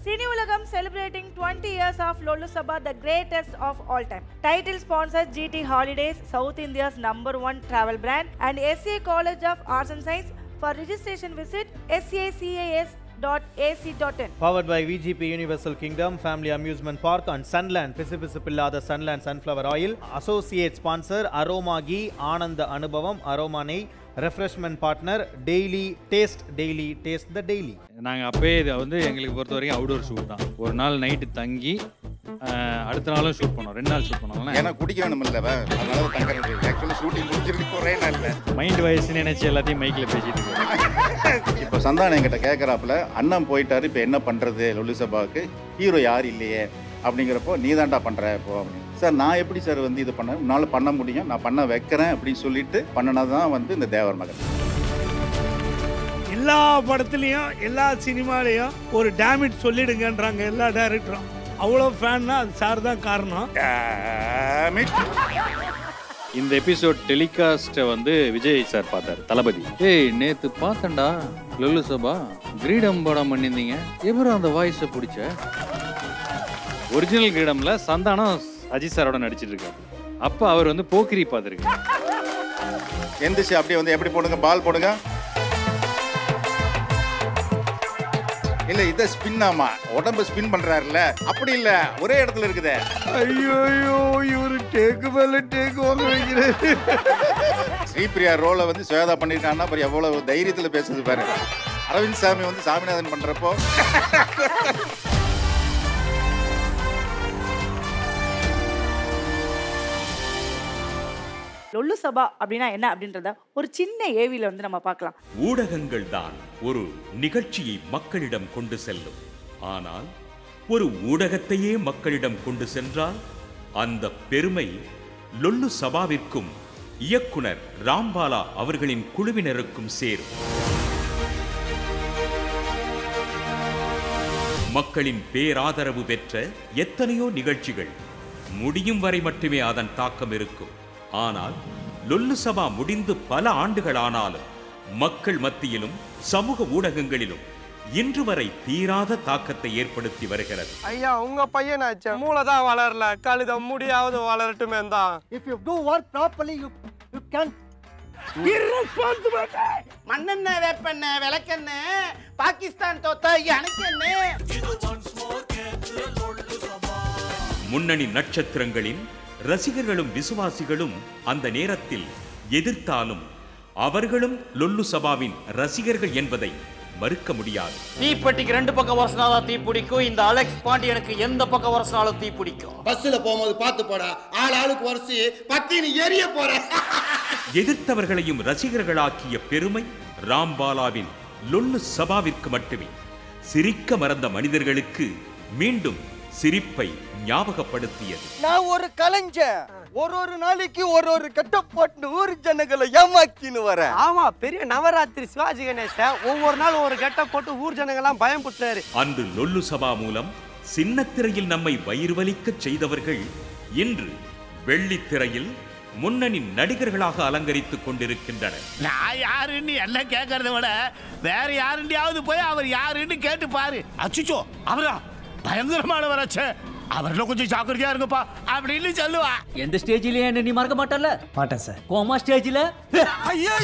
Cine Ulagam celebrating 20 years of Lolu Sabha, the greatest of all time. Title sponsors GT Holidays, South India's number one travel brand, and SCA College of Arts and Science. For registration, visit scacas.ac.in. Powered by VGP Universal Kingdom, Family Amusement Park and Sunland, பிசுபிசுப்பில்லாத Sunland Sunflower Oil. Associate sponsor Aroma Ghee, ஆனந்த அனுபவம் aroma நெய் refreshment partner daily taste daily taste the daily நாங்கள் அப்பயே இதை வந்து எங்களுக்கு பொறுத்த வரைக்கும் அவுடோர் ஷூட் தான் ஒரு நாள் நைட்டு தங்கி அஹ், அடுத்த நாளும் ஷூட் பண்ணோம் ரெண்டு நாள் ஷூட் பண்ணோம்ல ஏன்னா குடிக்க வேணும் இல்ல அதனால தங்குறது ஆக்சுவலி ஷூட்டிங் முடிச்சிருக்கு ஒரே நாள்ல மைண்ட் வயசுன்னு நினைச்சு எல்லாத்தையும் மைக்கில் பேசிட்டு இருக்கோம் இப்போ சந்தானம் என்கிட்ட கேட்குறாப்புல அண்ணன் போயிட்டாரு இப்போ என்ன பண்றது லொல்லு சபாவுக்கு ஹீரோ யார் இல்லையே அப்படிங்கிறப்போ நீ தான்டா பண்ற இப்போ அப்படின்னு சார் நான் எப்படி சார் வந்து இது பண்ண உன்னால பண்ண முடியும் நான் பண்ண வைக்கிறேன் அப்படின்னு சொல்லிட்டு பண்ணினதான் வந்து இந்த தேவர் மகன் எல்லா படத்துலையும் எல்லா சினிமாலையும் ஒரு டேமேஜ் சொல்லிடுங்கன்றாங்க எல்லா டைரக்டரும் அவ்வளோ ஃபேன்னா அது சார் தான் காரணம் Damn it. இந்த எபிசோட் டெலிகாஸ்ட்டை வந்து விஜய் சார் பார்த்தாரு தளபதி ஏய் நேத்து பார்த்தேன்டா லொல்லு சபா கிரீடம் படம் பண்ணியிருந்தீங்க எப்பறம் அந்த வாய்ஸை பிடிச்ச ஒரிஜினல் கிரீடம்ல சந்தானம் அஜித் சாரோட நடிச்சிட்டு இருக்காரு அப்போ அவர் வந்து போக்கிரி பார்த்துருக்காரு எந்திரிச்சு அப்படியே வந்து எப்படி போடுங்க பால் போடுங்க இல்ல இதை ஸ்பின் ஆமா உடம்பு ஸ்பின் பண்றாருல்ல அப்படி இல்ல ஒரே இடத்துல இருக்குதே ஐயோ இவரு டேக்கு மேல டேக்கு வாங்க வைக்கிறாரு ஸ்ரீபிரியா ரோலை வந்து சுவேதா பண்ணிருக்காங்கன்னா அப்புறம் எவ்வளவு தைரியத்துல பேசுது பாரு அரவிந்த் சாமி வந்து சாமிநாதன் பண்றப்போ லொல்லு சபா அப்படின்னா என்ன அப்படின்றத ஒரு சின்ன ஏவில வந்து நம்ம பார்க்கலாம் ஊடகங்கள் தான் ஒரு நிகழ்ச்சியை மக்களிடம் கொண்டு செல்லும் ஆனால் ஒரு ஊடகத்தையே மக்களிடம் கொண்டு சென்றால் அந்த பெருமை லொல்லு சபாவிற்கும் இயக்குனர் ராம்பாலா அவர்களின் குழுவினருக்கும் சேரும் மக்களின் பேராதரவு பெற்ற எத்தனையோ நிகழ்ச்சிகள் முடியும் வரை மட்டுமே அதன் தாக்கம் இருக்கும் ஆனால் லொல்லு சபா முடிந்து பல ஆண்டுகள் ஆனாலும் மக்கள் மத்தியிலும் சமூக ஊடகங்களிலும் இன்று வரை தீராத தாக்கத்தை ஏற்படுத்தி வருகிறது ஐயா உங்க பையனாச்சே மூளை தான் வளரல கழுத முடியாவது வளரட்டுமே தான் If you do work properly, you, you can மண்ணெண்ணெய் வேப்பெண்ணெய் விளக்கெண்ணெய் பாகிஸ்தான் தோத்த எனக்கு என்ன முன்னணி நட்சத்திரங்களின் ரசிகர்களும் விசுவாசிகளும் அந்த நேரத்தில் எதிர்த்தாலும் அவர்களும் லொல்லு சபாவின் ரசிகர்கள் என்பதை மறுக்க முடியாது தீப்பெட்டிக்கு ரெண்டு பக்கம் வருஷனாதான் தீ பிடிக்கும் இந்த அலெக்ஸ் பாண்டியனுக்கு எந்த பக்கம் வருஷனாலும் தீ பிடிக்கும் பஸ்ல போகும்போது பார்த்து போடா ஆள் ஆளுக்கு வரிசை பத்தினி எரிய போற எதிர்த்தவர்களையும் ரசிகர்களாக்கிய பெருமை ராம்பாலாவின் லொல்லு சபாவிற்கு மட்டுமே சிரிக்க மறந்த மனிதர்களுக்கு மீண்டும் சிரிப்பை ஞாபகப்படுத்தியது நான் ஒரு கலைஞன் ஒரு ஒரு நாளைக்கு ஒரு ஒரு கட்ட போட்டு ஊர் ஜனங்களை ஏமாக்கின்னு வரேன் ஆமா பெரிய நவராத்திரி சிவாஜி கணேசன் ஒவ்வொரு நாள் ஒரு கெட்ட போட்டு ஊர் ஜனங்கள்லாம் பயம் புட்டாரு அன்று லொல்லு சபா மூலம் சின்னத்திரையில் நம்மை வயிறு வலிக்கச் செய்தவர்கள் இன்று வெள்ளித்திரையில் முன்னணி நடிகர்களாக அலங்கரித்துக் கொண்டிருக்கின்றனர் நான் யாருன்னு எல்லாம் கேட்கறத விட வேற யாருண்டியாவது போய் அவர் யாருன்னு கேட்டு பாரு அச்சுச்சோ அவரா பயங்கரமானவராச்சே அவர்ல கொஞ்சம் ஜாக்கிரதையா இருங்கப்பா அப்படின்னு சொல்லுவா எந்த ஸ்டேஜ்லயே என்ன நீ மறக்க மாட்டல மாட்டேன் சார் கோமா ஸ்டேஜ்ல ஐயோ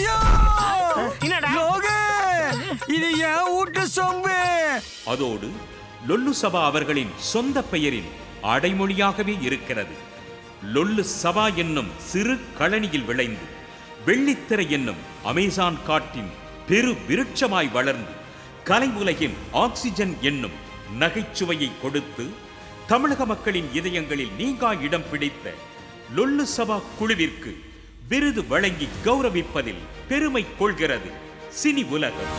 இது ஏன் வீட்டு சொம்பு அதோடு லொல்லு சபா அவர்களின் சொந்த பெயரில் அடைமொழியாகவே இருக்கிறது லொல்லு சபா என்னும் சிறு கழனியில் விளைந்து வெள்ளித்திரை என்னும் அமேசான் காட்டின் பெரு விருட்சமாய் வளர்ந்து கலை உலகின் ஆக்சிஜன் என்னும் நகைச்சுவையை கொடுத்து தமிழக மக்களின் இதயங்களில் நீங்கா இடம் பிடித்த லொல்லு சபா குழுவிற்கு விருது வழங்கி கௌரவிப்பதில் பெருமை கொள்கிறது சினி உலகம்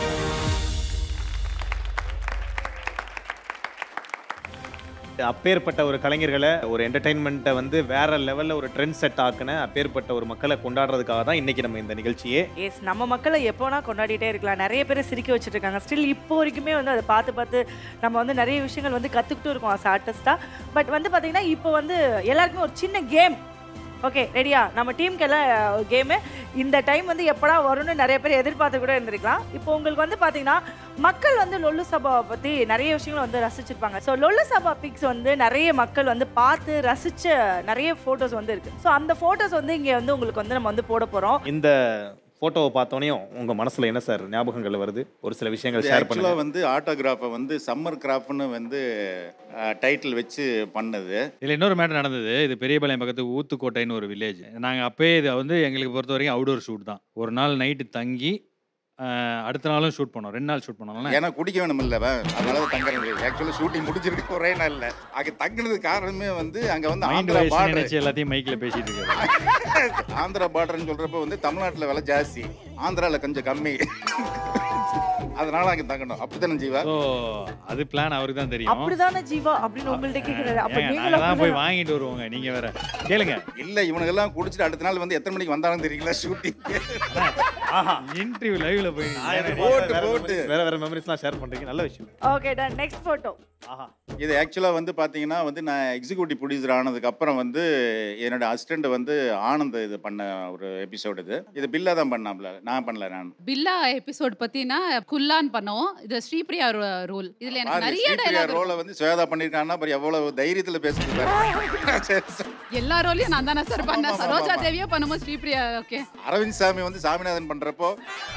அப்பேற்பட்ட ஒரு கலைஞர்களை ஒரு என்டர்டைன்மெண்ட்டை வந்து வேற லெவலில் ஒரு ட்ரெண்ட் செட் ஆக்குன அப்பேற்பட்ட ஒரு மக்களை கொண்டாடுறதுக்காக தான் இன்னைக்கு நம்ம இந்த நிகழ்ச்சியே எஸ் நம்ம மக்களை எப்போனா கொண்டாடிட்டே இருக்கலாம் நிறைய பேரை சிரிக்க வச்சுட்டு இருக்காங்க ஸ்டில் இப்போ வரைக்குமே வந்து அதை பார்த்து பார்த்து நம்ம வந்து நிறைய விஷயங்கள் வந்து கற்றுக்கிட்டு இருக்கோம் அஸ் ஆர்டிஸ்டாக பட் வந்து பார்த்தீங்கன்னா இப்போ வந்து எல்லாருக்குமே ஒரு சின்ன கேம் ஓகே ரெடியா நம்ம டீமுக்கு எல்லாம் கேமு இந்த டைம் வந்து எப்படா வரும்னு நிறைய பேர் எதிர்பார்த்து கூட இருந்திருக்கலாம் இப்போ உங்களுக்கு வந்து பார்த்தீங்கன்னா மக்கள் வந்து லொல்லு சபாவை பற்றி நிறைய விஷயங்களை வந்து ரசிச்சிருப்பாங்க ஸோ லொல்லு சபா பிக்ஸ் வந்து நிறைய மக்கள் வந்து பார்த்து ரசிச்ச நிறைய ஃபோட்டோஸ் வந்து இருக்கு ஸோ அந்த ஃபோட்டோஸ் வந்து இங்கே வந்து உங்களுக்கு வந்து நம்ம வந்து போட போகிறோம் இந்த ஃபோட்டோவை பார்த்தோனையும் உங்கள் மனசில் என்ன சார் ஞாபகங்கள் வருது ஒரு சில விஷயங்கள் ஷேர் பண்ணுங்க ஆக்சுவலாக வந்து ஆட்டோகிராஃபை வந்து சம்மர் கிராஃப்ட்னு வந்து டைட்டில் வச்சு பண்ணது இதில் இன்னொரு மேட்டர் நடந்தது இது பெரியபாளையம் பக்கத்து ஊத்துக்கோட்டைன்னு ஒரு வில்லேஜ் நாங்கள் அப்பயே இதை வந்து எங்களுக்கு பொறுத்த வரைக்கும் அவுடோர் ஷூட் தான் ஒரு நாள் நைட்டு தங்கி அஹ், அடுத்த நாளும் ஷூட் பண்ணோம் ரெண்டு நாள் ஷூட் பண்ணோம்ல ஏன்னா குடிக்க வேணும் இல்ல அதனால தான் தங்குறது ஆக்சுவலாக ஷூட்டிங் முடிஞ்சிருக்கு ஒரே நாள்ல அங்கே தங்கினதுக்கு காரணமே வந்து அங்கே வந்து மைண்ட் ஆந்திரா வயசு பார்டர் நினைச்சு எல்லாத்தையும் மைக்கில் பேசிட்டு இருக்காரு ஆந்திரா பார்டர்னு சொல்றப்ப வந்து தமிழ்நாட்டுல விலை ஜாஸ்தி ஆந்திரால கொஞ்சம் கம்மி அதனால அங்கே தங்கணும் அப்படித்தானே ஜீவா ஸோ அது பிளான் அவருக்கு தான் தெரியும் அப்படிதானே ஜீவா அப்படின்னு உங்கள்ட்ட கேட்குறாரு அப்போ ஏங்க, நீங்களும் நாங்க தான் போய் அப்படிதானா? வாங்கிட்டு வருவோங்க நீங்க வேற கேளுங்க இல்ல இவனுங்கெல்லாம் குடிச்சிட்டு அடுத்த நாள் வந்து எத்தனை மணிக்கு வந்தாலும் தெரியல ஷூட்டிங் இன்டர்வியூ லைவ்ல போய் போட்டு போட்டு வேற வேற மெமரிஸ்லாம் ஷேர் பண்ணுறீங்க நல்ல விஷயம் ஓகே டன் நெக்ஸ்ட் ஃபோட்டோ ஆஹா இது ஆக்சுவலாக வந்து பார்த்தீங்கன்னா வந்து நான் எக்ஸிக்யூட்டிவ் ப்ரொடியூசர் ஆனதுக்கு அப்புறம் வந்து என்னோட அசிஸ்டண்ட் வந்து ஆனந்த் இது பண்ண ஒரு எபிசோடு இது இது பில்லா தான் பண்ணாம்ல நான் பண்ணல நான் பில்லா எபிசோட் பத்தினா குல்லான் பண்ணோம் இது ஸ்ரீபிரியா ரோல் இதுல எனக்கு நிறைய டைலாக் ரோலை வந்து சுவேதா பண்ணியிருக்காங்கன்னா அப்புறம் எவ்வளவு தைரியத்தில் பேசுறது பாரு. சரி, சரி. எல்லா ரோலையும் நான் தானே சார் பண்ணேன் சரோஜா தேவியா பண்ணும்போது ஸ்ரீபிரியா ஓகே அரவிந்த் சாமி வந்து சாமிநாதன் பண்றப்போ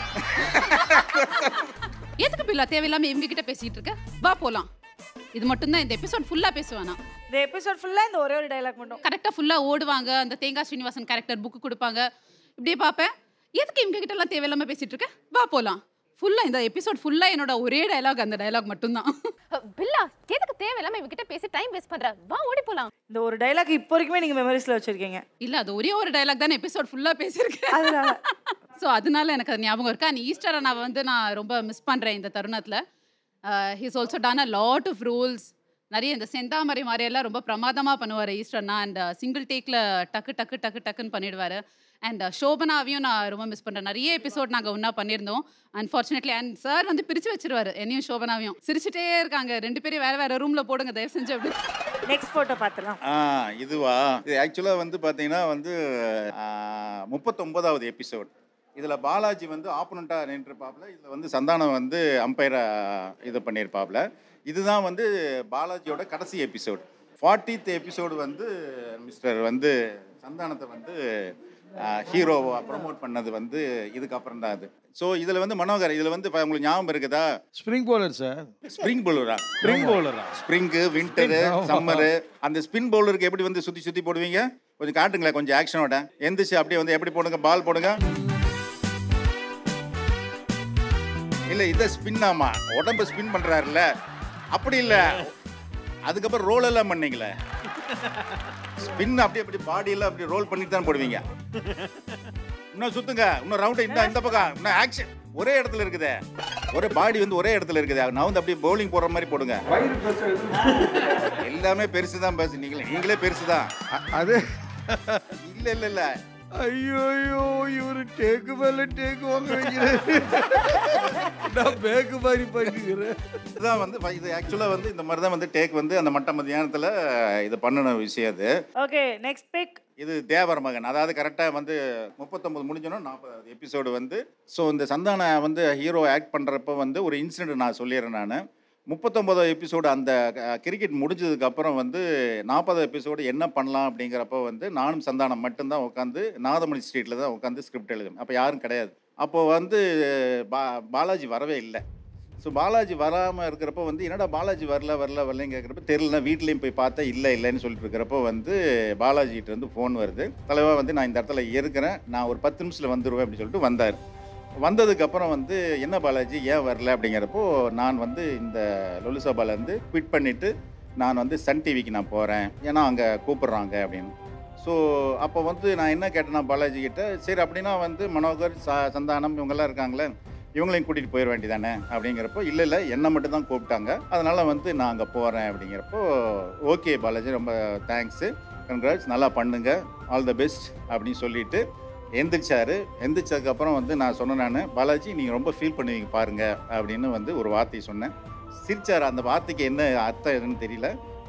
எதுக்கு பில்லா தேவையில்லாம இவங்க கிட்ட பேசிட்டு இருக்க வா போலாம் இது மட்டும் தான் இந்த எபிசோட் ஃபுல்லா பேசுவானா இந்த எபிசோட் ஃபுல்லாக இந்த ஒரே ஒரு டைலாக் மட்டும் கரெக்டா ஃபுல்லா ஓடுவாங்க அந்த தேங்காய் ஸ்ரீனிவாசன் கேரக்டர் புக்கு கொடுப்பாங்க இப்படியே பார்ப்பேன் எதுக்கு இவங்க கிட்ட எல்லாம் தேவையில்லாம பேசிட்டு இருக்க வா போலாம் ஃபுல்லா இந்த எபிசோட் ஃபுல்லா என்னோட ஒரே டயலாக் அந்த டயலாக் மட்டும்தான் பில்லா எதுக்கு தேவையில்லாம இவகிட்ட பேசி டைம் வேஸ்ட் பண்ற வா ஓடி போலாம் இந்த ஒரு டைலாக் இப்போ வரைக்குமே நீங்கள் மெமரிஸில் வச்சிருக்கீங்க இல்ல அது ஒரே ஒரு டயலாக் தானே எபிசோட் ஃபுல்லா பேசியிருக்கேன் அதனால ஸோ அதனால எனக்கு அது ஞாபகம் இருக்கு அண்ட் ஈஸ்டரை நான் வந்து நான் ரொம்ப மிஸ் பண்றேன் இந்த தருணத்துல he's also done a lot of rules நிறைய இந்த செந்தாமரை மாதிரி எல்லாம் ரொம்ப பிரமாதமா பண்ணுவார் ஈஸ்டர்னா அண்ட் சிங்கிள் டேக்ல டக்கு டக்கு டக்கு டக்குன்னு பண்ணிடுவாரு அண்ட் சோபனாவையும் நான் ரொம்ப மிஸ் பண்றேன் நிறைய எபிசோட் நாங்க ஒண்ணா பண்ணியிருந்தோம் அன்ஃபார்ச்சுனேட்லி அண்ட் சார் வந்து பிரிச்சு வச்சிருவாரு என்னையும் சோபனாவையும் சிரிச்சுட்டே இருக்காங்க ரெண்டு பேரும் வேற வேற ரூம்ல போடுங்க தயவு செஞ்சு அப்படி நெக்ஸ்ட் ஃபோட்டோ பார்த்துலாம் ஆ இதுவா இது ஆக்சுவலாக வந்து பார்த்தீங்கன்னா வந்து முப்பத்தொம்போதாவது எபிசோட் இதில் பாலாஜி வந்து ஆப்போனண்ட்டாக நின்றுப்பாப்புல இதில் வந்து சந்தானம் வந்து அம்பையராக இது பண்ணியிருப்பாப்புல இதுதான் வந்து பாலாஜியோட கடைசி எபிசோட் ஃபார்ட்டித் எபிசோடு வந்து மிஸ்டர் வந்து சந்தானத்தை வந்து ஹீரோவை ப்ரொமோட் பண்ணது வந்து இதுக்கப்புறம் தான் அது ஸோ இதில் வந்து மனோகர் இதில் வந்து இப்ப உங்களுக்கு ஞாபகம் இருக்குதா ஸ்ப்ரிங் போலர் சார் ஸ்ப்ரிங் பவுலரா Spring bowler ஆ? ஸ்ப்ரிங்கு வின்டரு ஆமா. சம்மரு அந்த ஸ்பின் பவுலருக்கு எப்படி வந்து சுற்றி சுற்றி போடுவீங்க கொஞ்சம் காட்டுங்களேன் கொஞ்சம் ஆக்ஷனோட எந்திரிச்சு அப்படியே வந்து எப்படி போடுங்க பால் போடுங்க இல்லை இதை ஸ்பின் ஆமா உடம்ப ஸ்பின் பண்ணுறாருல்ல அப்படி இல்லை அதுக்கப்புறம் ரோல் எல்லாம் பண்ணீங்களே ஸ்பின் அப்படியே அப்படி பாடியெல்லாம் அப்படி ரோல் பண்ணிட்டு தான் போடுவீங்க இன்னும் சுத்துங்க இன்னும் ரவுண்டு இந்த இந்த பக்கம் இன்னும் ஆக்ஷன் ஒரே இடத்துல இருக்குதே ஒரே பாடி வந்து ஒரே இடத்துல இருக்குது நான் வந்து அப்படியே பவுலிங் போடுற மாதிரி போடுங்க எல்லாமே பெருசு தான் பேசு நீங்களே நீங்களே பெருசு தான் அது இல்ல இல்ல இல்ல ஐயோ ஐயோ இவரு டேக்கு மேல டேக்கு வாங்க வைக்கிறேன் நான் பேக்கு மாதிரி பண்ணிக்கிறேன் இதுதான் வந்து இது ஆக்சுவலாக வந்து இந்த மாதிரி தான் வந்து டேக் வந்து அந்த மட்ட மத்தியானத்தில் இது பண்ணின விஷயம் அது ஓகே நெக்ஸ்ட் பிக் இது தேவர் மகன் அதாவது கரெக்டாக வந்து முப்பத்தொம்பது முடிஞ்சோன்னா நாற்பது எபிசோடு வந்து ஸோ இந்த சந்தான வந்து ஹீரோ ஆக்ட் பண்ணுறப்ப வந்து ஒரு இன்சிடென்ட் நான் சொல்லிடுறேன் நான் முப்பத்தொம்பது எபிசோடு அந்த கிரிக்கெட் முடிஞ்சதுக்கு அப்புறம் வந்து நாற்பது எபிசோடு என்ன பண்ணலாம் அப்படிங்கிறப்ப வந்து நானும் சந்தானம் மட்டும்தான் உட்காந்து நாதமணி ஸ்ட்ரீட்டில் தான் உட்காந்து ஸ்கிரிப்ட் எழுதும் அப்போ யாரும் கிடையாது அப்போது வந்து பா பாலாஜி வரவே இல்லை ஸோ பாலாஜி வராமல் இருக்கிறப்போ வந்து என்னடா பாலாஜி வரல வரல வரலன்னு கேட்குறப்ப தெரியலனா வீட்லேயும் போய் பார்த்தா இல்லை இல்லைன்னு சொல்லிட்டு இருக்கிறப்போ வந்து பாலாஜிகிட்ட வந்து ஃபோன் வருது தலைவா வந்து நான் இந்த இடத்துல இருக்கிறேன் நான் ஒரு பத்து நிமிஷத்தில் வந்துடுவேன் அப்படின்னு சொல்லிட்டு வந்தார் வந்ததுக்கப்புறம் வந்து என்ன பாலாஜி ஏன் வரல அப்படிங்கிறப்போ நான் வந்து இந்த லொலுசபாலேருந்து குவிட் பண்ணிவிட்டு நான் வந்து சன் டிவிக்கு நான் போகிறேன் ஏன்னா அங்கே கூப்பிட்றாங்க அப்படின்னு ஸோ அப்போ வந்து நான் என்ன கேட்டேன்னா பாலாஜி கிட்ட சரி அப்படின்னா வந்து மனோகர் ச சந்தானம் இவங்கெல்லாம் இருக்காங்களே இவங்களையும் கூட்டிகிட்டு போயிட வேண்டியதானே அப்படிங்கிறப்போ இல்லை இல்லை என்னை மட்டும் தான் கூப்பிட்டாங்க அதனால் வந்து நான் அங்கே போகிறேன் அப்படிங்கிறப்போ ஓகே பாலாஜி ரொம்ப தேங்க்ஸு கங்க்ராட்ஸ் நல்லா பண்ணுங்க ஆல் த பெஸ்ட் அப்படின்னு சொல்லிட்டு எந்திரிச்சாரு எந்திரிச்சதுக்கப்புறம் வந்து நான் சொன்னேன் நான் பாலாஜி நீங்கள் ரொம்ப ஃபீல் பண்ணுவீங்க பாருங்க அப்படின்னு வந்து ஒரு வார்த்தை சொன்னேன் சிரிச்சார் அந்த வார்த்தைக்கு என்ன அர்த்தம் என்னன்னு தெரியல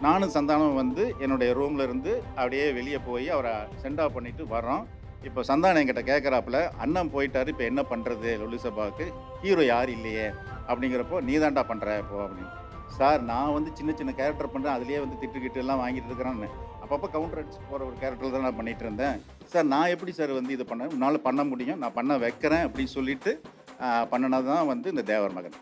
நானும் சந்தானம் வந்து என்னுடைய ரூம்ல இருந்து அப்படியே வெளியே போய் அவரை சென்ட் ஆஃப் பண்ணிட்டு வரோம் இப்போ சந்தானம் என்கிட்ட கேட்குறாப்புல அண்ணன் போயிட்டாரு இப்போ என்ன பண்ணுறது லொல்லு சபாவுக்கு ஹீரோ யார் இல்லையே அப்படிங்கிறப்போ நீ தான்டா பண்ணுற இப்போ அப்படின்னு சார் நான் வந்து சின்ன சின்ன கேரக்டர் பண்ணுறேன் அதுலேயே வந்து திட்டுக்கிட்டு எல்லாம் வாங்கிட்டு இருக்கிறேன்னு அப்பப்போ கவுண்டர் அடிச்சு போகிற ஒரு கேரக்டர் தான் நான் பண்ணிட்டு இருந்தேன் சார் நான் எப்படி சார் வந்து இது பண்ண உன்னால் பண்ண முடியும் நான் பண்ண வைக்கிறேன் அப்படின்னு சொல்லிட்டு பண்ணினது தான் வந்து இந்த தேவர் மகன்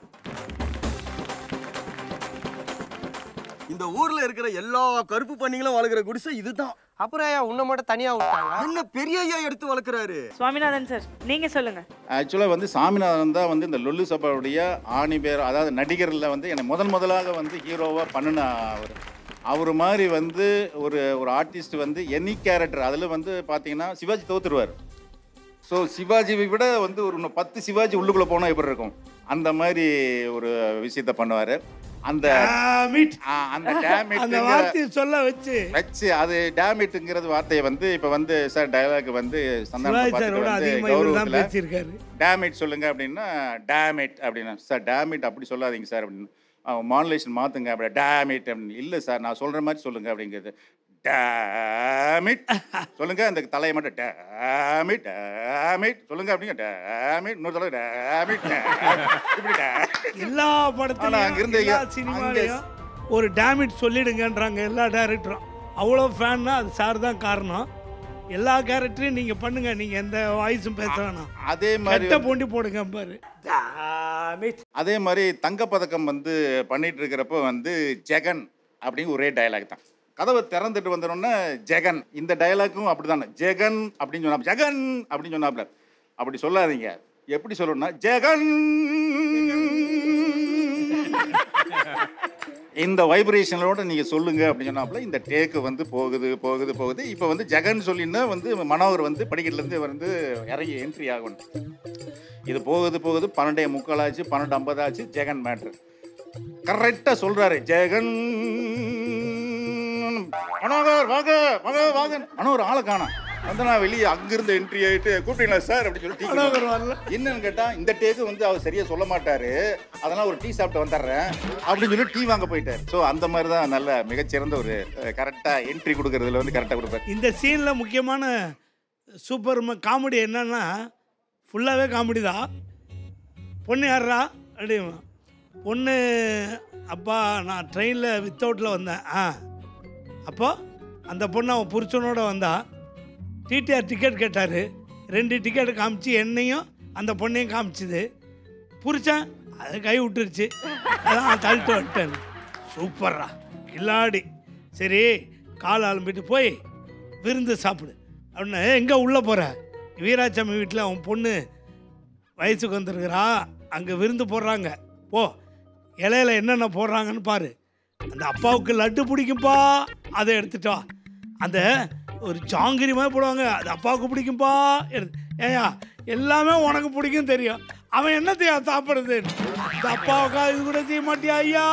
இந்த ஊர்ல இருக்கிற எல்லா கருப்பு பண்ணிங்களும் வளர்க்குற குடிசை இதுதான் அப்புறம் ஐயா உன்னை மட்டும் தனியா விட்டாங்க என்ன பெரிய ஐயா எடுத்து வளர்க்குறாரு சுவாமிநாதன் சார் நீங்க சொல்லுங்க ஆக்சுவலாக வந்து சாமிநாதன் தான் வந்து இந்த லொல்லு சபாவுடைய ஆணி பேர் அதாவது நடிகரில் வந்து என்னை முதன் முதலாக வந்து ஹீரோவாக பண்ணின அவர் அவர் மாதிரி வந்து ஒரு ஒரு ஆர்டிஸ்ட் வந்து எனி கேரக்டர் அதில் வந்து பார்த்தீங்கன்னா சிவாஜி தோத்துருவார் ஸோ சிவாஜியை விட வந்து ஒரு இன்னும் பத்து சிவாஜி உள்ளுக்குள்ளே போனால் எப்படி இருக்கும் அந்த மாதிரி ஒரு விஷயத்த பண்ணுவார் அந்த ஆ, அந்த அந்த டேமிட் வார்த்தையை சொல்ல வச்சு வச்சு அது டேமிட்டுங்கிறது வார்த்தையை வந்து இப்போ வந்து சார் டயலாக் வந்து சந்தானத்தை சிவாஜி பார்த்துட்டு சாரோட வந்து அதிகமா இவர் தான் கௌரவத்தில் பேசியிருக்காரு டேமிட் சொல்லுங்க அப்படின்னா டேமிட் அப்படின்னா சார் டேமிட் அப்படி சொல்லாதீங்க சார் அப்படின்னு மாடுலேஷன் மாற்றுங்க அப்படி டேமிட் அப்படின்னு இல்லை சார் நான் சொல்கிற மாதிரி சொல்லுங்க அப்படிங்கிறது டேமிட் சொல்லுங்க அந்த தலையை மட்டும் டேமிட் டேமிட் சொல்லுங்க அப்படிங்க டேமிட் இன்னொரு தடவை டேமிட் இப்படி damn- எல்லா ஆனா படத்துலயும் அங்கிருந்து எல்லா அங்க- சினிமாலையும் ஒரு டேமிட் சொல்லிடுங்கன்றாங்க எல்லா டேரக்டரும் அவ்வளோ ஃபேன்னா அது சார் தான் காரணம் எல்லா கேரக்டரையும் நீங்க பண்ணுங்க நீங்க எந்த வாய்ஸும் பேச வேணாம் அதே மாதிரி கெட்ட பூண்டி போடுங்க பாரு அதே மாதிரி தங்கப்பதக்கம் வந்து பண்ணிட்டு இருக்கிறப்போ வந்து ஜெகன் அப்படிங்கிற ஒரே டயலாக் தான் கதவை திறந்துட்டு வந்தோடனே ஜெகன் இந்த டயலாக்கும் அப்படிதானே ஜெகன் அப்படின்னு சொன்னா ஜெகன் அப்படின்னு சொன்னாப்ல அப்படி சொல்லாதீங்க எப்படி சொல்லணும்னா ஜெகன் இந்த வைப்ரேஷனோட நீங்க சொல்லுங்க அப்படின்னு சொன்னாப்புல இந்த டேக்கு வந்து போகுது போகுது போகுது இப்போ வந்து ஜெகன் சொல்லினா வந்து மனோகர் வந்து படிக்கட்டுல இருந்து வந்து இறங்கி என்ட்ரி ஆகணும் இது போகுது போகுது பன்னெண்டே முக்கால் ஆச்சு பன்னெண்டு ஐம்பது ஆச்சு ஜெகன் மேட்ரு கரெக்டாக சொல்றாரு ஜெகன் மனோகர் வாங்க வாங்க வாங்க மனோகர் ஆளை காணோம் வந்து நான் வெளியே அங்கிருந்து என்ட்ரி ஆயிட்டு கூப்பிட்டீங்களா சார் அப்படின்னு சொல்லி மனோகர் வரல. என்னன்னு கேட்டா இந்த டேக்கு வந்து அவர் சரியா சொல்ல மாட்டாரு அதெல்லாம் ஒரு டீ சாப்பிட்டு வந்துடுறேன் அப்படின்னு சொல்லி டீ வாங்க போயிட்டாரு ஸோ அந்த மாதிரி தான் நல்ல மிகச்சிறந்த ஒரு கரெக்டா என்ட்ரி கொடுக்கறதுல வந்து கரெக்டாக கொடுப்பாரு இந்த சீனில் முக்கியமான சூப்பர் காமெடி என்னன்னா ஃபுல்லாகவே காமெடி தான் பொண்ணு யாரா அப்படிமா பொண்ணு அப்பா நான் ட்ரெயினில் வித்தவுட்டில் வந்தேன் ஆ அப்போ அந்த பொண்ணு அவன் புருஷனோட வந்தா டிடிஆர் டிக்கெட் கேட்டார் ரெண்டு டிக்கெட் காமிச்சு என்னையும் அந்த பொண்ணையும் காமிச்சுது புருஷன் அது கை விட்டுருச்சு அதான் தள்ளிட்டு வந்துட்டேன் சூப்பர்ரா கில்லாடி சரி கால் ஆரம்பிட்டு போய் விருந்து சாப்பிடு அப்படின்னு எங்கே உள்ளே போகிற வீராசாமி வீட்டில் அவன் பொண்ணு வயசுக்கு வந்திருக்கிறா அங்கே விருந்து போடுறாங்க போ இலையில என்னென்ன போடுறாங்கன்னு பாரு அந்த அப்பாவுக்கு லட்டு பிடிக்கும்பா அதை எடுத்துட்டு வா அந்த ஒரு ஜாங்கிரி மாதிரி போடுவாங்க அது அப்பாவுக்கு பிடிக்கும்பா எடுத்து ஏயா எல்லாமே உனக்கு பிடிக்கும் தெரியும் அவன் என்னத்தையா சாப்பிடுறது இந்த அப்பாவுக்கா இது கூட செய்ய மாட்டியா ஐயா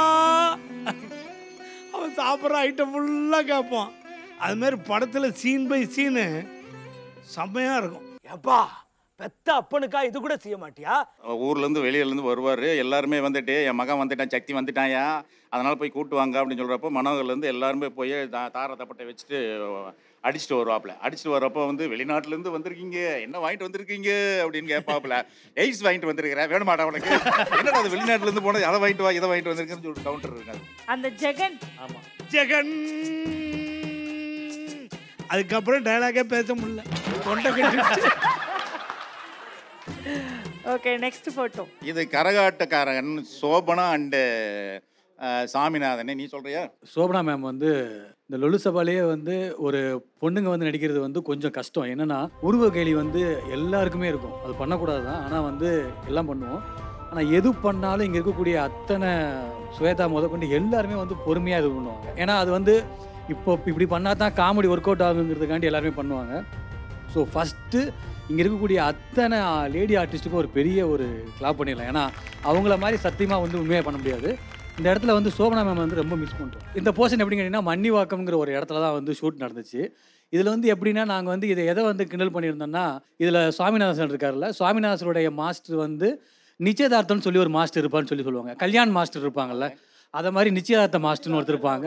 அவன் சாப்பிட்ற ஐட்டம் ஃபுல்லாக கேட்பான் அது மாதிரி படத்தில் சீன் பை சீனு செம்மையாக இருக்கும் எப்பா பெத்த அப்பனுக்கா இது கூட செய்ய மாட்டியா ஊர்லேருந்து வெளியிலேருந்து வருவார் எல்லாருமே வந்துட்டு என் மகன் வந்துட்டான் சக்தி வந்துட்டாயா அதனால் போய் கூட்டு வாங்க அப்படின்னு சொல்கிறப்போ மனோகர்லேருந்து எல்லாருமே போய் தா- தார தப்பட்டை வச்சுட்டு அடிச்சுட்டு வருவாப்புல அடிச்சுட்டு வரப்போ வந்து வெளிநாட்டிலேருந்து வந்திருக்கீங்க என்ன வாங்கிட்டு வந்திருக்கீங்க அப்படின்னு கேட்பாப்புல எய்ஸ் வாங்கிட்டு வந்திருக்கிறேன் வேணுமாடா உனக்கு என்னடா அது வெளிநாட்டிலேருந்து போனது அதை வாங்கிட்டு வா இதை வாங்கிட்டு வந்திருக்கேன்னு சொல்லிட்டு கவுண்டர் இருக்காது அந்த ஜெகன் ஆமா ஜெகன் அதுக்கப்புறம் டைலாகே பேச முடியல தொண்டை கட்டிடுச்சு ஓகே நெக்ஸ்ட் போட்டோ இது கரகாட்டக்காரன் சோபனா அண்டு சாமிநாதன் நீ சொல்றியா சோபனா மேம் வந்து இந்த லொலு சபாலேயே வந்து ஒரு பொண்ணுங்க வந்து நடிக்கிறது வந்து கொஞ்சம் கஷ்டம் என்னன்னா உருவ கேலி வந்து எல்லாருக்குமே இருக்கும் அது பண்ணக்கூடாது தான் ஆனால் வந்து எல்லாம் பண்ணுவோம் ஆனால் எது பண்ணாலும் இங்கே இருக்கக்கூடிய அத்தனை சுவேதா முதற்கொண்டு எல்லாருமே வந்து பொறுமையாக இது பண்ணுவாங்க ஏன்னா அது வந்து இப்போ இப்படி பண்ணால் தான் காமெடி ஒர்க் அவுட் ஆகுங்கிறதுக்காண்டி எல்லாருமே பண்ணுவாங்க ஸோ ஃபஸ்ட்டு இங்கே இருக்கக்கூடிய அத்தனை லேடி ஆர்டிஸ்ட்டுக்கும் ஒரு பெரிய ஒரு கிளாப் பண்ணிடலாம் ஏன்னா அவங்கள மாதிரி சத்தியமாக வந்து உண்மையாக பண்ண முடியாது இந்த இடத்துல வந்து சோபனா மேம் வந்து ரொம்ப மிஸ் பண்ணுறோம் இந்த போர்ஷன் எப்படின்னு கேட்டிங்கன்னா மன்னிவாக்கம்ங்கிற ஒரு இடத்துல தான் வந்து ஷூட் நடந்துச்சு இதில் வந்து எப்படின்னா நாங்கள் வந்து இதை எதை வந்து கிண்டல் பண்ணியிருந்தோம்னா இதில் சுவாமிநாதன் இருக்கார்ல சுவாமிநாதனுடைய மாஸ்டர் வந்து நிச்சயதார்த்தம்னு சொல்லி ஒரு மாஸ்டர் இருப்பான்னு சொல்லி சொல்லுவாங்க கல்யாண் மாஸ்டர் இருப்பாங்கல்ல அதை மாதிரி நிச்சயதார்த்த மாஸ்டர்னு ஒருத்தர் இருப்பாங்க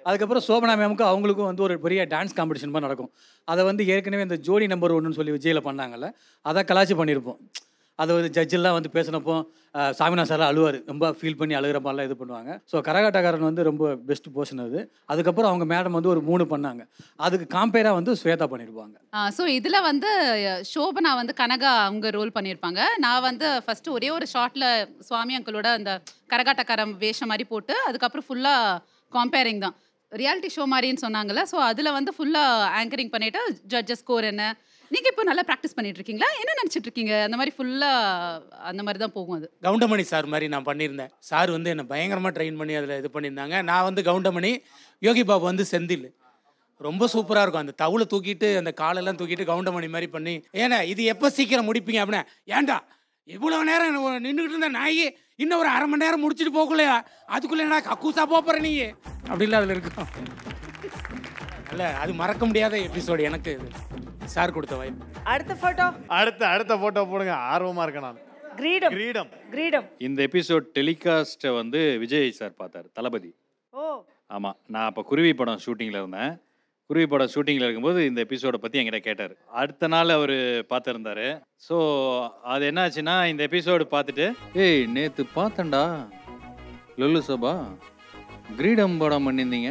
அதுக்கப்புறம் சோபனா மேமுக்கு அவங்களுக்கும் வந்து ஒரு பெரிய டான்ஸ் காம்படிஷன் மாதிரி நடக்கும் அதை வந்து ஏற்கனவே இந்த ஜோடி நம்பர் ஒன்றுன்னு சொல்லி விஜயில் பண்ணாங்கல்ல அதை கலாச்சி பண்ணியிருப்போம் அதை வந்து ஜட்ஜெல்லாம் வந்து பேசினப்போ அஹ், சாமிநாத் சார் அழுவார் ரொம்ப ஃபீல் பண்ணி அழுகிற மாதிரிலாம் இது பண்ணுவாங்க ஸோ கரகாட்டக்காரன் வந்து ரொம்ப பெஸ்ட் போர்ஷன் அது அதுக்கப்புறம் அவங்க மேடம் வந்து ஒரு மூணு பண்ணாங்க அதுக்கு காம்பேராக வந்து ஸ்வேதா பண்ணியிருப்பாங்க ஸோ இதில் வந்து அஹ், சோபனா வந்து கனகா அவங்க ரோல் பண்ணியிருப்பாங்க நான் வந்து ஃபஸ்ட்டு ஒரே ஒரு ஷார்ட்டில் சுவாமி அங்கிளோட அந்த கரகாட்டக்காரம் வேஷம் மாதிரி போட்டு அதுக்கப்புறம் ஃபுல்லாக காம்பேரிங் தான் ரியாலிட்டி ஷோ மாதிரின்னு சொன்னாங்கல்ல ஸோ அதில் வந்து ஃபுல்லாக ஆங்கரிங் பண்ணிவிட்டு ஜட்ஜஸ் ஸ்கோர் என்ன நீங்கள் இப்போ நல்லா ப்ராக்டிஸ் பண்ணிட்டு இருக்கீங்களா என்ன நினச்சிட்டு இருக்கீங்க அந்த மாதிரி ஃபுல்லாக அந்த மாதிரி தான் போகும் அது கவுண்டமணி சார் மாதிரி நான் பண்ணியிருந்தேன் சார் வந்து என்னை பயங்கரமாக ட்ரெயின் பண்ணி அதில் இது பண்ணியிருந்தாங்க நான் வந்து கவுண்டமணி யோகி பாபு வந்து செந்தில் ரொம்ப சூப்பராக இருக்கும் அந்த தவுளை தூக்கிட்டு அந்த காலெல்லாம் தூக்கிட்டு கவுண்டமணி மாதிரி பண்ணி ஏன்னா இது எப்போ சீக்கிரம் முடிப்பீங்க அப்படின்னா ஏன்டா இவ்வளோ நேரம் நின்றுக்கிட்டு இருந்த நாயி இன்னும் ஒரு அரை மணி நேரம் முடிச்சுட்டு போகலையா அதுக்குள்ளே என்ன கக்கூசா போகிற நீ அப்படின்லாம் அதில் இருக்கும் இல்ல அது மறக்க முடியாத எபிசோடு எனக்கு இது சார் கொடுத்த வாய்ப்பு அடுத்த போட்டோ அடுத்த அடுத்த போட்டோ போடுங்க ஆர்வமா இருக்கேன் நான் கிரீடம் கிரீடம் கிரீடம் இந்த எபிசோட் டெலிகாஸ்ட்டை வந்து விஜய் சார் பார்த்தார் தளபதி ஓ ஆமாம் நான் அப்போ குருவி படம் ஷூட்டிங்கில் இருந்தேன் குருவி படம் ஷூட்டிங்கில் இருக்கும்போது இந்த எபிசோடை பற்றி என்கிட்ட கேட்டார் அடுத்த நாள் அவர் பார்த்துருந்தாரு ஸோ அது என்னாச்சுன்னா இந்த எபிசோடு பார்த்துட்டு ஏய் நேற்று பார்த்தேன்டா லொல்லு சபா கிரீடம் படம் பண்ணியிருந்தீங்க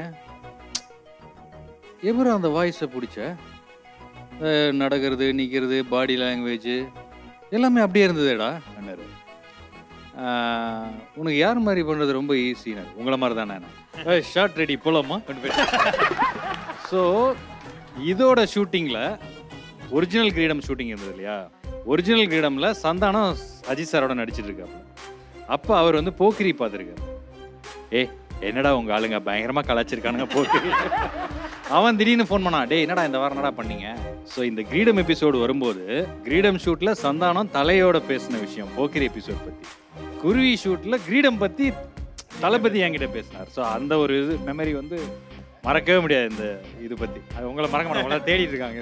எப்படி அந்த வாய்ஸை பிடிச்ச அஹ், நடக்கிறது நிற்கிறது பாடி லாங்குவேஜ் எல்லாமே அப்படியே இருந்ததேடா அண்ணாரு ஆஹ், உனக்கு யார் மாதிரி பண்ணுறது ரொம்ப ஈஸின்னு உங்களை மாதிரி தானே ஷார்ட் ரெடி போலாமா ஸோ இதோட ஷூட்டிங்கில் ஒரிஜினல் கிரீடம் ஷூட்டிங் இருந்தது இல்லையா ஒரிஜினல் கிரீடமில் சந்தானம் அஜித் சாரோட நடிச்சிட்டு இருக்காப்புல அப்போ அவர் வந்து போக்கிரி பார்த்துருக்காரு ஏ என்னடா உங்க ஆளுங்க பயங்கரமா கலாச்சிருக்கானுங்க போக்கிரி அவன் திடீர்னு ஃபோன் பண்ணான் டேய் என்னடா இந்த வாரம் என்னடா பண்ணீங்க ஸோ இந்த கிரீடம் எபிசோடு வரும்போது கிரீடம் ஷூட்ல சந்தானம் தலையோட பேசின விஷயம் போக்கிரி எபிசோட் பத்தி குருவி ஷூட்ல கிரீடம் பத்தி தளபதி என்கிட்ட பேசினார் ஸோ அந்த ஒரு இது மெமரி வந்து மறக்கவே முடியாது இந்த இது பத்தி அது உங்களை மறக்க மாட்டாங்க உங்களை தேடிட்டு இருக்காங்க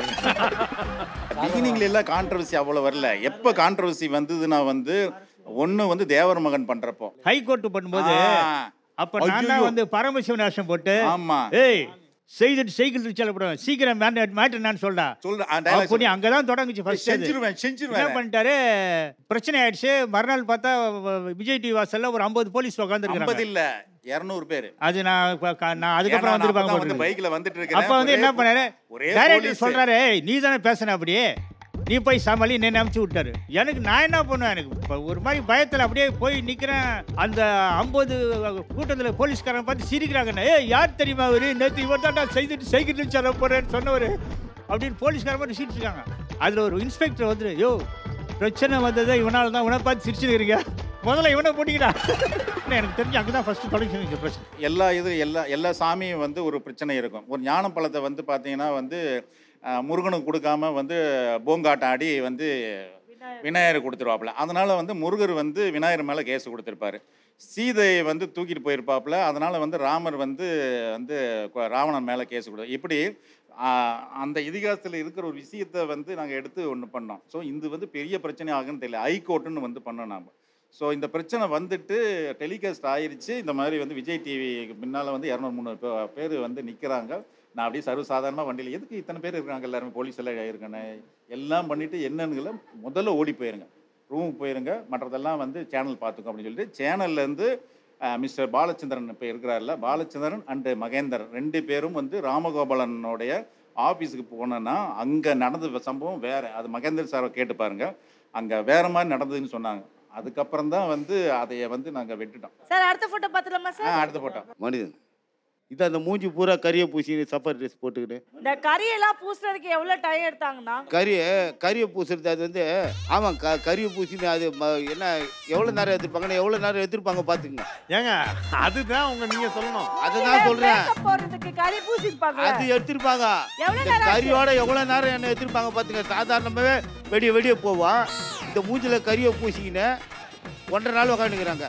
பிகினிங்ல எல்லாம் கான்ட்ரவர்சி அவ்வளோ வரல எப்போ கான்ட்ரவர்சி வந்ததுன்னா வந்து ஒன்று வந்து தேவர் மகன் பண்ணுறப்போ ஹைகோர்ட் பண்ணும்போது அப்ப நான் தான் வந்து பரமசிவன் வேஷம் போட்டு ஆமா ஏய் செய்துட்டு சைக்கிள் சொல்லப்படுவேன் சீக்கிரம் மேட்டர் நான் சொல்றா சொல்றேன் அப்போ நீ அங்கதான் தொடங்குச்சு ஃபர்ஸ்ட் செஞ்சிருவேன் செஞ்சிருவேன் என்ன பண்ணிட்டாரு பிரச்சனை ஆயிடுச்சு மறுநாள் பார்த்தா வ- விஜய் டிவி வாசல்ல ஒரு ஐம்பது போலீஸ் ஐம்பது உட்காந்துருக்காங்க இல்ல இரநூறு பேர் அது நான் ப- க- நான் அதுக்கப்புறம் வந்திருப்பாங்க வந்து போல பைக்ல வந்துட்டு இருக்கு. இருக்கேன் அப்ப வந்து என்ன பண்ணாரு ஒரே டைரக்டர் போலீஸ். சொல்றாரு "ஏய், நீ தானே பேசுன அப்படியே நீ போய் சமாளி என்ன அமுச்சு விட்டாரு எனக்கு நான் என்ன பண்ணுவேன் எனக்கு இப்ப ஒரு மாதிரி பயத்துல அப்படியே போய் நிக்கிறேன் அந்த ஐம்பது கூட்டத்துல போலீஸ்காரன் பார்த்து சிரிக்கிறாங்க ஏ யார் தெரியுமா அவரு நேற்று இவர் தான் செய்துட்டு சைக்கிள் சொல்ல போறேன்னு சொன்னவர் அப்படின்னு போலீஸ்காரன் பார்த்து சிரிச்சிருக்காங்க அதுல ஒரு இன்ஸ்பெக்டர் வந்து யோ பிரச்சனை வந்ததை இவனால தான் இவனை பார்த்து சிரிச்சுக்கிறீங்க முதல்ல இவனை போட்டிக்கிறா எனக்கு தெரிஞ்சு அங்கதான் ஃபர்ஸ்ட் தொடங்கி இந்த பிரச்சனை எல்லா இது எல்லா எல்லா சாமியும் வந்து ஒரு பிரச்சனை இருக்கும் ஒரு ஞான பழத்தை வந்து பார்த்தீங்கன்னா வந்து அஹ், முருகனுக்கு கொடுக்காம வந்து பூங்காட்டம் ஆடி வந்து விநாயகர் கொடுத்துருவாப்புல அதனால வந்து முருகர் வந்து விநாயகர் மேலே கேஸ் கொடுத்துருப்பாரு சீதையை வந்து தூக்கிட்டு போயிருப்பாப்புல அதனால வந்து ராமர் வந்து வந்து கொ- ராவணன் மேலே கேஸ் கொடு இப்படி ஆஹ், அந்த இதிகாசத்தில் இருக்கிற ஒரு விஷயத்தை வந்து நாங்கள் எடுத்து ஒன்று பண்ணோம் ஸோ இது வந்து பெரிய பிரச்சனை ஆகுன்னு தெரியல ஹைகோர்ட்டுன்னு வந்து பண்ணோம் நாம் ஸோ இந்த பிரச்சனை வந்துட்டு டெலிகாஸ்ட் ஆயிருச்சு இந்த மாதிரி வந்து விஜய் டிவி முன்னால் வந்து இரநூறு முந்நூறு பேர் வந்து நிற்கிறாங்க நான் அப்படியே சர்வசாதாரணமாக வண்டியில் எதுக்கு இத்தனை பேர் இருக்காங்க எல்லாருமே போலீஸ் எல்லாம் இருக்கானே எல்லாம் பண்ணிட்டு என்னன்னுங்கள முதல்ல ஓடி போயிருங்க ரூமுக்கு போயிருங்க மற்றதெல்லாம் வந்து சேனல் பார்த்துக்கோ அப்படின்னு சொல்லிட்டு சேனல்லேருந்து மிஸ்டர் பாலச்சந்திரன் இப்போ இருக்கிறார்ல பாலச்சந்திரன் அண்டு மகேந்தர் ரெண்டு பேரும் வந்து ராமகோபாலனுடைய ஆஃபீஸுக்கு போனோன்னா அங்கே நடந்த சம்பவம் வேறு அது மகேந்தர் சாரை கேட்டு பாருங்க அங்கே வேற மாதிரி நடந்ததுன்னு சொன்னாங்க அதுக்கப்புறம் தான் வந்து அதைய வந்து நாங்கள் விட்டுட்டோம் சார் அடுத்த போட்டோ பார்த்துலாமா ஆ சார் அடுத்த போட்டோம் மனிதன் இது அந்த மூஞ்சி பூரா கறியை பூசி சஃபர் ட்ரெஸ் போட்டுக்கிட்டு இந்த கறியெல்லாம் பூசுறதுக்கு எவ்வளவு டைம் எடுத்தாங்கண்ணா கறியை கறியை பூசுறது அது வந்து ஆமாம் க கறியை பூசின்னு அது ம- என்ன எவ்வளோ நேரம் எடுத்துருப்பாங்கன்னு எவ்வளோ நேரம் எடுத்துருப்பாங்க பார்த்துக்குங்க ஏங்க அதுதான் உங்க நீங்க சொல்லணும் அதுதான் சொல்கிறேன் makeup போடுறதுக்கு கறி பூசிருப்பாங்க அது எடுத்திருப்பாங்க எவ்வளவு இந்த நேரம் ஆச்சு? கறியோட எவ்வளோ நேரம் என்ன எடுத்திருப்பாங்க பார்த்துங்க சாதாரணமாகவே வெடிய வெடிய போவான் இந்த மூஞ்சில் கறியை பூசிக்கின்னு ஒன்றரை நாள் உக்காந்துக்கிறாங்க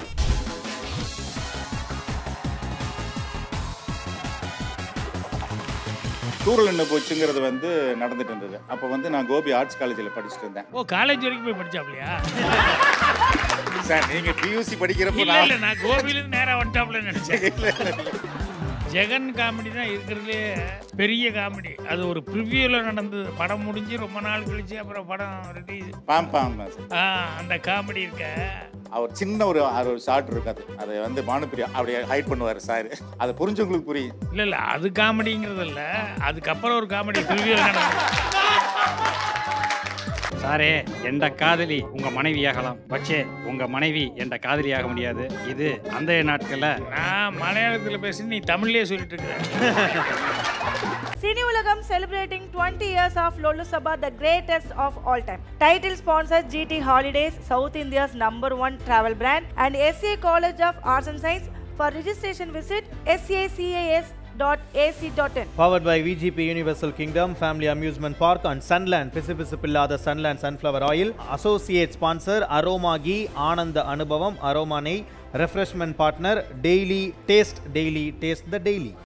தூரல் என்ன போச்சுங்கிறது வந்து நடந்துட்டு இருந்தது அப்போ வந்து நான் கோபி ஆர்ட்ஸ் காலேஜில் படிச்சுட்டு இருந்தேன் ஓ காலேஜ் வரைக்கும் போய் படிச்சாப்லையா சார் நீங்கள் பியூசி படிக்கிறப்போ இல்ல இல்ல நான் கோபில இருந்து நேரா வந்துட்டாப்ல நினைச்சேன் ஜெகன் காமெடி தான் இருக்கிறதுலே பெரிய காமெடி அது ஒரு ப்ரிவியூவில் நடந்தது படம் முடிஞ்சு ரொம்ப நாள் கழிச்சு அப்புறம் படம் ரிலீஸ் பாம் பாம் ஆ அந்த காமெடி இருக்க அவர் சின்ன ஒரு அது ஒரு ஷார்ட் இருக்காது அதை வந்து பானுப்பிரியா அப்படியே ஹைட் பண்ணுவார் சார் அதை புரிஞ்சவங்களுக்கு புரியும் இல்லை இல்லை அது காமெடிங்கிறது இல்லை அதுக்கப்புறம் ஒரு காமெடி ப்ரிவியூவில் நடந்தது சாரே எந்த காதலி உங்க மனைவியாகலாம் பச்சே உங்க மனைவி என்ற காதலியாக முடியாது இது அந்த நாட்கள்ல நான் மலையாளத்தில் பேசி நீ தமிழ்லேயே சொல்லிட்டு இருக்கிற Cine Ulagam celebrating 20 years of Lolu Sabha, the greatest of all time. Title sponsors GT Holidays, South India's number one travel brand, and SCA College of Arts and Science. For registration, visit scacas.ac.in. Powered by VGP Universal Kingdom, Family Amusement Park on Sunland, பிசுபிசுப்பில்லாத Sunland Sunflower Oil, Associate Sponsor, Aroma Ghee, ஆனந்த அனுபவம், Aroma நெய், Refreshment Partner, Daily Taste, Daily Taste the Daily.